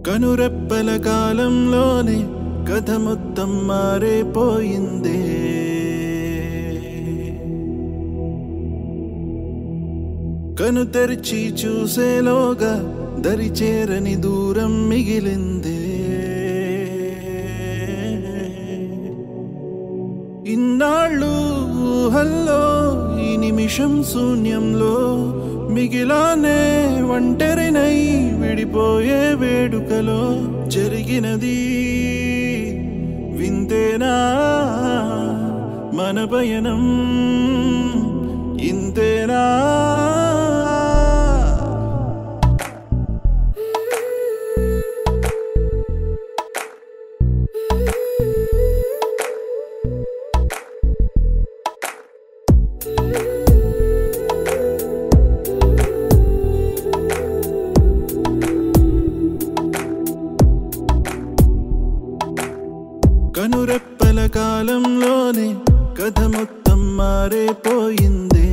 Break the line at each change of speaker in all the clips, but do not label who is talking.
కనురెప్పల కాలంలోనే కథ మొత్తం మారిపోయిందే కను తెరిచి చూసేలోగా దరి చేరని దూరం మిగిలిందే ఇన్నాళ్ళు ఊహల్లో ఈ నిమిషం శూన్యంలో మిగిలానే ఒంటరినై విడిపోయే వేడుకలో జరిగినది వింతేనా మన పయనం ఇంతేనా కనురెప్పల కాలంలోనే కథ మొత్తం మారిపోయిందే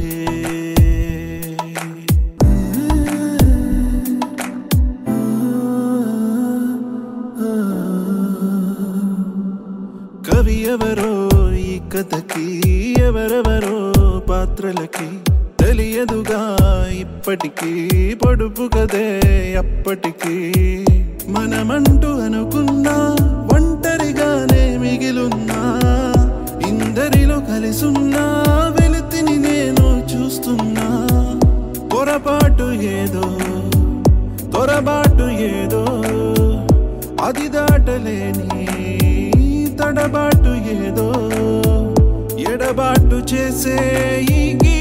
కవి ఎవరో ఈ కథకి ఎవరెవరో పాత్రలకి తెలియదుగా ఇప్పటికీ పొడుపు కదే అప్పటికి మనమంటూ అనుకున్నా ఒంటరిగానే మిగిలున్నా ఇందరిలో కలిసున్నా వెలుతిని నేను చూస్తున్నా పొరపాటు ఏదో తొరబాటు ఏదో అది దాటలేని తడబాటు ఏదో ఎడబాటు చేసే ఈ